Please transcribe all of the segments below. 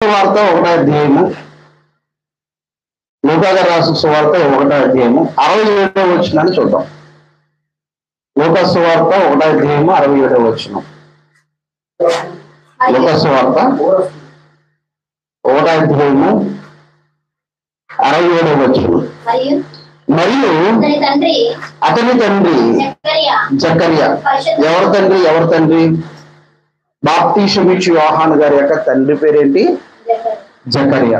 సువార్త ఒకటో అధ్యాయము లోకాగారు రాసిన సువార్త ఒకటో అధ్యాయము అరవై ఏడో వచ్చిందని చూద్దాం లోక సువార్త ఒకటో అధ్యాయము అరవై ఏడో వచ్చిన లోక సువార్త ఒకటో అధ్యాయము అరవై ఏడో వచ్చిన మరియు మరియు అతని తండ్రి అతని తండ్రి జకర్యా జకర్య ఎవరి తండ్రి ఎవరి తండ్రి బాప్తీషమిచ్చు యోహాన్ గారి యొక్క తండ్రి పేరేంటి జకర్య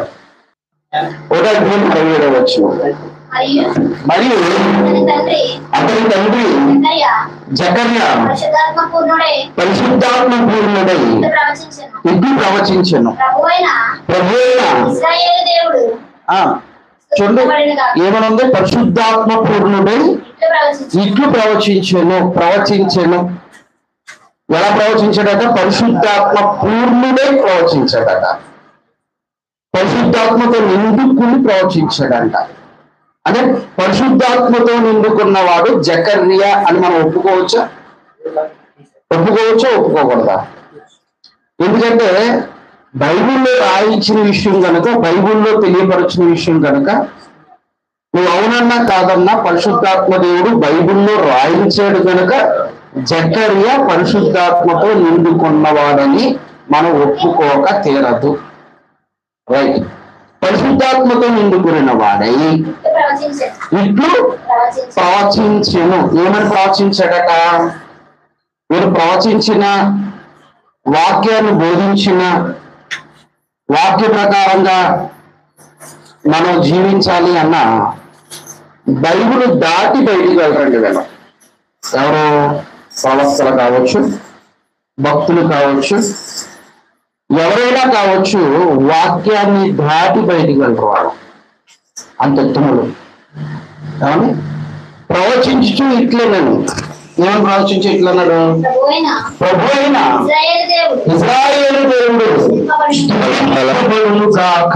ఒక అధ్యాయం అరవై ఏడవ వచ్చిన మరియు మరియు అతని తండ్రి అతని తండ్రి జకర్యా జకర్య పరిశుద్ధాత్మ పూర్ణుడై పరిశుద్ధాత్మ పూర్ణుడై ఇట్లు ప్రవచించెను ఇది ప్రవచించను ప్రభువైన ప్రభు అయిన ఇశ్రాయేలు దేవుడు ఆ, చూడండి ఏమనుంది పరిశుద్ధాత్మ పూర్ణుడై ఇట్లు ప్రవచించెను ఇట్లు ప్రవచించెను ప్రవచించెను ఎలా ప్రవచించాడట పరిశుద్ధాత్మ పూర్ణుడే ప్రవచించాడట పరిశుద్ధాత్మతో నిండుకుని ప్రవచించాడంట అంటే పరిశుద్ధాత్మతో నిండుకున్నవాడు జకర్య అని మనం ఒప్పుకోవచ్చా ఒప్పుకోవచ్చా ఒప్పుకోకూడదా ఎందుకంటే బైబిల్లో రాయించిన విషయం కనుక బైబిల్లో తెలియపరిచిన విషయం కనుక నువ్వు అవునన్నా కాదన్నా పరిశుద్ధాత్మ దేవుడు బైబిల్లో రాయించాడు కనుక జకర్య పరిశుద్ధాత్మతో నిండుకున్నవాడని మనం ఒప్పుకోక తీరదు రైట్ పరిశుద్ధాత్మతో నిండుకున్న వాడై ఇట్లు ప్రవచించెను ఇట్లు ప్రవచించెను ప్రవచించెను ఏమని ప్రవచించాడట వీరు ప్రవచించిన వాక్యాన్ని బోధించిన వాక్య ప్రకారంగా మనం జీవించాలి అన్న బైబిల్ దాటి బయటికి వెళ్ళరండి వీళ్ళు ఎవరు ప్రవక్తలు కావచ్చు భక్తులు కావచ్చు ఎవరైనా కావచ్చు వాక్యాన్ని దాటి బయటికి వెళ్ళరు వాళ్ళు అంత ఉత్తములు ఏమని ప్రవచించు ఇట్లన్నాను ఏమని ప్రవచించు ఇట్లన్నాడు ప్రభువైన ప్రభు అయిన ఇశ్రాయేలు దేవుడు ఇజ్రాయేలు దేవుడు స్తుతింపబడును గాక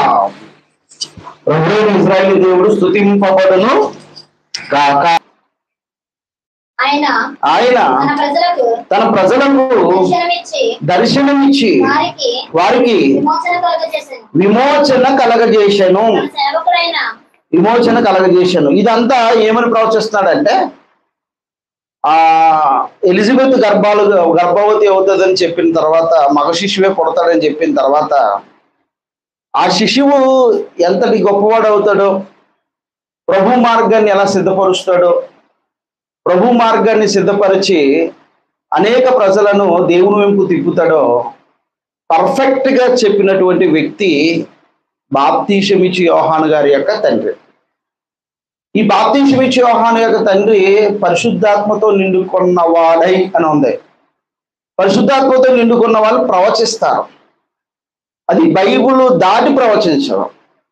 ప్రభు అయిన ఇజ్రాయేలు దేవుడు స్తుతింపబడును గాక ఆయన ఆయన మన ప్రజలకు తన ప్రజలకు దర్శనమిచ్చి దర్శనమిచ్చి వారికి వారికి విమోచన కలుగజేశాను విమోచన కలగజేశాను తన సేవకుడైన విమోచన కలగజేశాను ఇదంతా ఏమని ప్రవచిస్తున్నాడంటే ఆ ఎలిజబెత్ గర్భాలు గర్భవతి అవుతుందని చెప్పిన తర్వాత మగ శిశువే పుడతాడని చెప్పిన తర్వాత ఆ శిశువు ఎంతటి గొప్పవాడు అవుతాడో ప్రభు మార్గాన్ని ఎలా సిద్ధపరుస్తాడో ప్రభు మార్గాన్ని సిద్ధపరిచి అనేక ప్రజలను దేవుని వైపు తిప్పుతాడో పర్ఫెక్ట్ గా చెప్పినటువంటి వ్యక్తి బాప్తీషమిచి యోహాన్ గారి యొక్క తండ్రి ఈ బాప్తీషమిచి యోహాన్ యొక్క తండ్రి పరిశుద్ధాత్మతో నిండుకున్న వాడై అని ఉంది పరిశుద్ధాత్మతో నిండుకున్న వాళ్ళు ప్రవచిస్తారు అది బైబిల్ దాటి ప్రవచించరు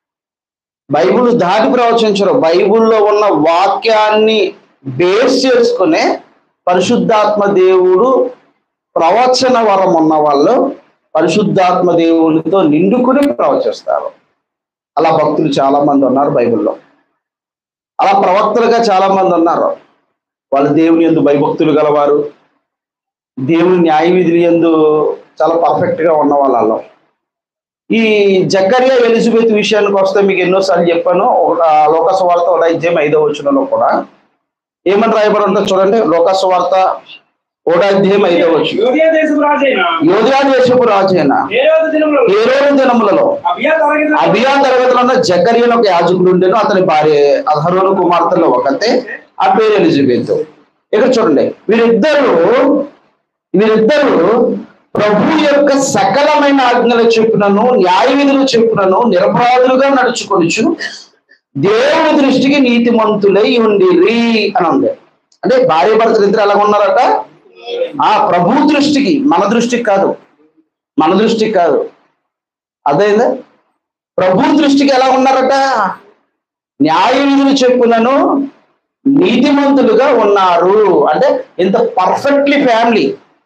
బైబిల్ దాటి ప్రవచించరు బైబిల్లో ఉన్న వాక్యాన్ని బేస్ చేసుకునే పరిశుద్ధాత్మ దేవుడు ప్రవచన వరం ఉన్న వాళ్ళు పరిశుద్ధాత్మ దేవునితో నిండుకుని ప్రవచిస్తారు అలా భక్తులు చాలా మంది ఉన్నారు బైబిల్లో అలా ప్రవక్తలుగా చాలా మంది ఉన్నారు వాళ్ళు దేవుని ఎందు భయభక్తులు గలవారు దేవుని న్యాయ విధులు ఎందు చాలా పర్ఫెక్ట్ గా ఉన్న వాళ్ళలో ఈ జకరియా ఎలిజబెత్ విషయానికి వస్తే మీకు ఎన్నోసార్లు చెప్పాను ఒక లోకస్ వార్త ఒక అధ్యాయం ఐదో వచ్చినలో కూడా ఏమని రాయబడి ఉంటుంది చూడండి లోకస్ వార్త ఒకటో అధ్యాయం ఐదో వచ్చి యోధియా దేశపు రాజైన యోధా దేశపు రాజైన హేరోదు దినములలో ఏ రోజు దినములలో అబియా తరగతి అభియా తరగతిలో ఉన్న జకరియను ఒక యాజకుడు ఉండేను అతని భార్య అధరోను కుమార్తెలో ఒకతే ఆ పేరు ఎలిజబెత్ ఇక్కడ చూడండి వీరిద్దరు వీరిద్దరు ప్రభు యొక్క సకలమైన ఆజ్ఞల చెప్పునను న్యాయ విధులు చెప్పునను నిరపరాధులుగా నడుచుకొనిచు దేవుని దృష్టికి నీతిమంతులై ఉండిరి అని ఉంది అంటే భార్య భర్తలు ఇద్దరు ఎలా ఉన్నారట ఆ ప్రభు దృష్టికి మన దృష్టికి కాదు మన దృష్టికి కాదు అదేందా ప్రభు దృష్టికి ఎలా ఉన్నారట న్యాయ విధులు చెప్పునను నీతిమంతులుగా ఉన్నారు అంటే ఇంత పర్ఫెక్ట్లీ ఫ్యామిలీ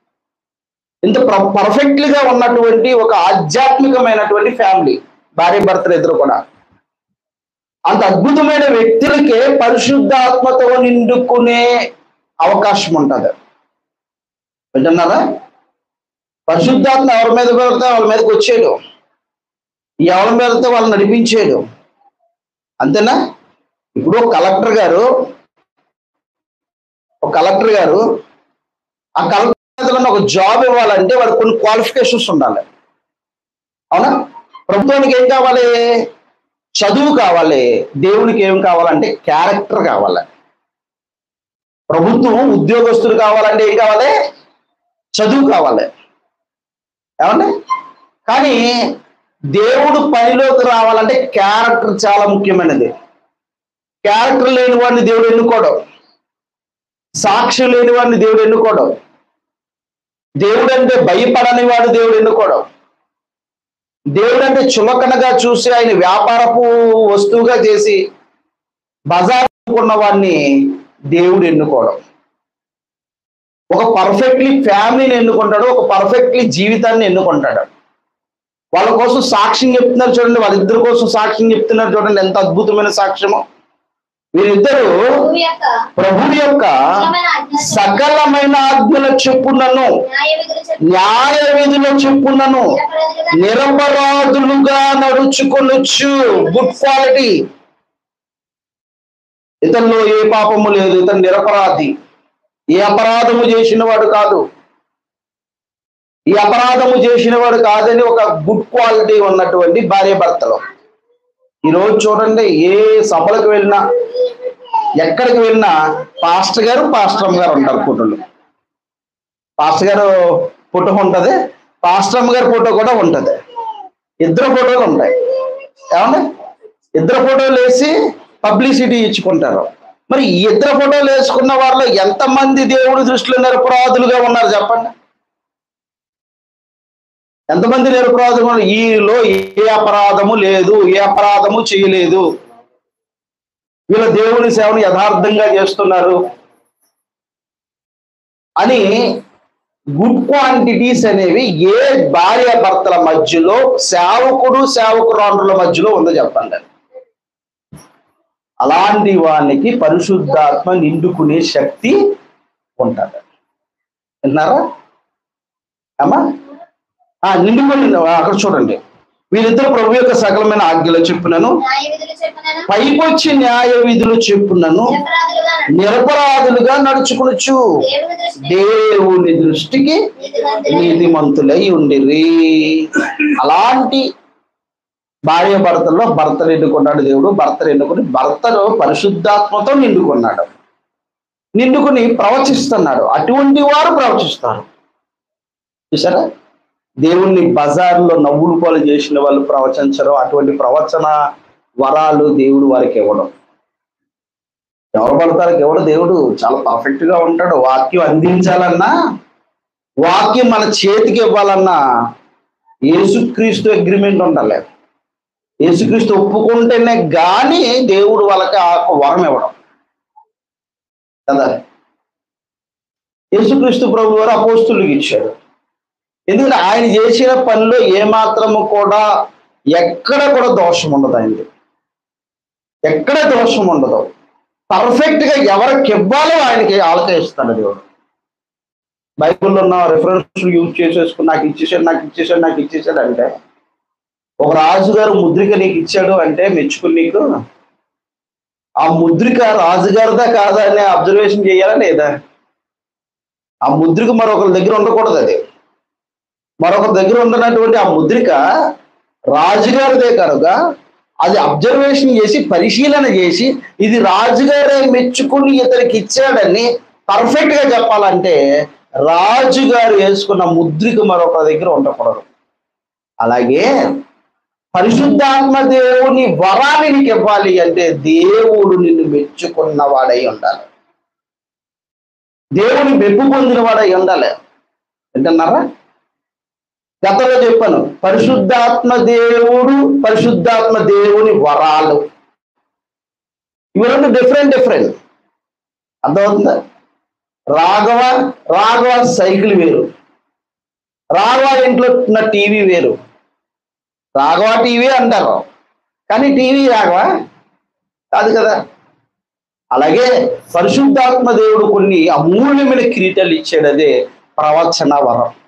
ఇంత పర్ఫెక్ట్లీగా గా ఉన్నటువంటి ఒక ఆధ్యాత్మికమైనటువంటి ఫ్యామిలీ భార్య భర్తలు ఇద్దరు కూడా అంత అద్భుతమైన వ్యక్తులకే పరిశుద్ధాత్మతో నిండుకునే అవకాశం ఉంటుంది వింటున్నారా పరిశుద్ధాత్మ ఎవరి మీద పడితే వాళ్ళ మీదకి వచ్చేడు ఎవరి మీదతో వాళ్ళు నడిపించాడు అంతేనా ఇప్పుడు ఒక కలెక్టర్ గారు ఒక కలెక్టర్ గారు ఆ కలెక్టర్ ఒక జాబ్ ఇవ్వాలంటే వాడికి కొన్ని క్వాలిఫికేషన్స్ ఉండాలి అవునా ప్రభుత్వానికి ఏం కావాలి చదువు కావాలి దేవునికి ఏం కావాలంటే క్యారెక్టర్ కావాలి ప్రభుత్వం ఉద్యోగస్తులు కావాలంటే ఏం కావాలి చదువు కావాలి ఏమండి కానీ దేవుడు పనిలోకి రావాలంటే క్యారెక్టర్ చాలా ముఖ్యమైనది క్యారెక్టర్ లేని వాడిని దేవుడు ఎన్నుకోవడం సాక్ష్యం లేని వాడిని దేవుడు ఎన్నుకోవడం దేవుడు అంటే భయపడని వాడు దేవుడు ఎన్నుకోవడం దేవుడు అంటే చులకనగా చూసి ఆయన వ్యాపారపు వస్తువుగా చేసి బజార్ ఉన్న వాడిని దేవుడు ఎన్నుకోవడం ఒక పర్ఫెక్ట్లీ ఫ్యామిలీని ఎన్నుకుంటాడు ఒక పర్ఫెక్ట్లీ జీవితాన్ని ఎన్నుకుంటాడు వాళ్ళ కోసం సాక్ష్యం చెప్తున్నారు చూడండి వాళ్ళిద్దరి కోసం సాక్ష్యం చెప్తున్నారు చూడండి ఎంత అద్భుతమైన సాక్ష్యము వీరిద్దరూ భూమి యొక్క ప్రభు యొక్క బలమైన ఆజ్ఞ సకలమైన ఆజ్ఞల చెప్పునను న్యాయ విధులు చెప్పి న్యాయ విధుల చెప్పునను నిరపరాధులుగా నిరపరాధులుగా నడుచుకొనొచ్చు గుడ్ క్వాలిటీ ఇతనిలో ఏ పాపము లేదు ఇతను నిరపరాధి ఏ అపరాధము చేసిన వాడు కాదు ఈ అపరాధము చేసిన వాడు కాదని ఒక గుడ్ క్వాలిటీ ఉన్నటువంటి భార్య భర్తలు ఈరోజు చూడండి ఏ సభలకు వెళ్ళినా ఎక్కడికి వెళ్ళినా పాస్టర్ గారు పాస్టర్ గారు ఉంటారు ఫోటోలు పాస్టర్ గారు ఫోటో ఉంటది పాస్టర్ అమ్మ గారి ఫోటో కూడా ఉంటది ఇద్దరు ఫోటోలు ఉంటాయి ఏమండి ఇద్దరు ఫోటోలు వేసి పబ్లిసిటీ ఇచ్చుకుంటారు మరి ఈ ఇద్దరు ఫోటోలు వేసుకున్న వాళ్ళలో ఎంతమంది దేవుడి దృష్టిలో నిరపరాధులుగా ఉన్నారు చెప్పండి ఎంతమంది నిరపరాధులు ఉన్నారు? ఈలో ఏ అపరాధము లేదు ఏ అపరాధము చేయలేదు వీళ్ళ దేవుని సేవను యథార్థంగా చేస్తున్నారు అని గుడ్ క్వాంటిటీస్ అనేవి ఏ భార్య భర్తల మధ్యలో సేవకుడు సేవకురాండ్రుల మధ్యలో ఉందో చెప్పండి అలాంటి వానికి పరిశుద్ధాత్మ నిండుకునే శక్తి ఉంటుంది విన్నారా అమ్మా ఆ, నిండుకొని అక్కడ చూడండి వీరిద్దరు ప్రభు యొక్క సకలమైన ఆజ్ఞలు చెప్పునను న్యాయ విధులు చెప్పినను పైకొచ్చి న్యాయ విధులు చెప్పునను నిరపరాధులుగా నడు- నిరపరాధులుగా నడుచుకునొచ్చు దేవుని దృష్టి దేవుని దృష్టికి నీతిమంతులై నీతిమంతులై ఉండిరి అలాంటి భార్య భర్తల్లో భర్తను ఎన్నుకున్నాడు దేవుడు భర్తను ఎన్నుకుని భర్తను పరిశుద్ధాత్మతో నిండుకున్నాడు నిండుకుని ప్రవచిస్తున్నాడు అటువంటి వారు ప్రవచిస్తారు చూసారా దేవుణ్ణి బజార్లో నవ్వులు పాలు చేసిన వాళ్ళు ప్రవచించరు అటువంటి ప్రవచన వరాలు దేవుడు వారికి ఇవ్వడం ఎవరు పడతారు ఎవడు దేవుడు చాలా పర్ఫెక్ట్ గా ఉంటాడు వాక్యం అందించాలన్నా వాక్యం మన చేతికి ఇవ్వాలన్నా యేసుక్రీస్తు అగ్రిమెంట్ ఉండాలి యేసుక్రీస్తు ఒప్పుకుంటేనే గాని దేవుడు వాళ్ళకి ఆ వరం ఇవ్వడం కదా యేసుక్రీస్తు ప్రభు వారు అపోస్తులకు ఇచ్చాడు ఎందుకంటే ఆయన చేసిన పనిలో ఏమాత్రము కూడా ఎక్కడ కూడా దోషం ఉండదు ఆయనది ఎక్కడ దోషం ఉండదు పర్ఫెక్ట్ గా ఎవరికి ఇవ్వాలో ఆయనకి ఆలోచిస్తాడు దేవుడు బైబిల్లో ఉన్న రెఫరెన్స్ యూజ్ చేసేసుకుని నాకు ఇచ్చేసాడు నాకు ఇచ్చేసాడు నాకు ఇచ్చేసాడు అంటే ఒక రాజుగారు ముద్రిక నీకు ఇచ్చాడు అంటే మెచ్చుకుని నీకు ఆ ముద్రిక రాజుగారిదా కాదా అనే అబ్జర్వేషన్ చేయాలా లేదా ఆ ముద్రిక మరొకరి దగ్గర ఉండకూడదు అది మరొకరి దగ్గర ఉన్నటువంటి ఆ ముద్రిక రాజుగారిదే కనుక అది అబ్జర్వేషన్ చేసి పరిశీలన చేసి ఇది రాజుగారే మెచ్చుకుని ఇతనికి ఇచ్చాడని పర్ఫెక్ట్ గా చెప్పాలంటే రాజుగారు వేసుకున్న ముద్రిక మరొకరి దగ్గర ఉండకూడదు అలాగే పరిశుద్ధాత్మ దేవుని వరాన్ని నీకు ఇవ్వాలి అంటే దేవుడు నిన్ను మెచ్చుకున్న వాడై ఉండాలి దేవుని మెప్పు పొందిన వాడై ఉండాలి వింటున్నారా గతంలో చెప్పాను పరిశుద్ధాత్మ దేవుడు పరిశుద్ధాత్మ దేవుని వరాలు ఇవి రెండు డిఫరెంట్ డిఫరెంట్ అర్థమవుతుందా రాఘవ రాఘవ సైకిల్ వేరు రాఘవ ఇంట్లో ఉన్న టీవీ వేరు రాఘవ టీవీ అంటారు కానీ టీవీ రాఘవ కాదు కదా అలాగే పరిశుద్ధాత్మ దేవుడు కొన్ని అమూల్యమైన కిరీటాలు ఇచ్చాడు అదే ప్రవచన వరం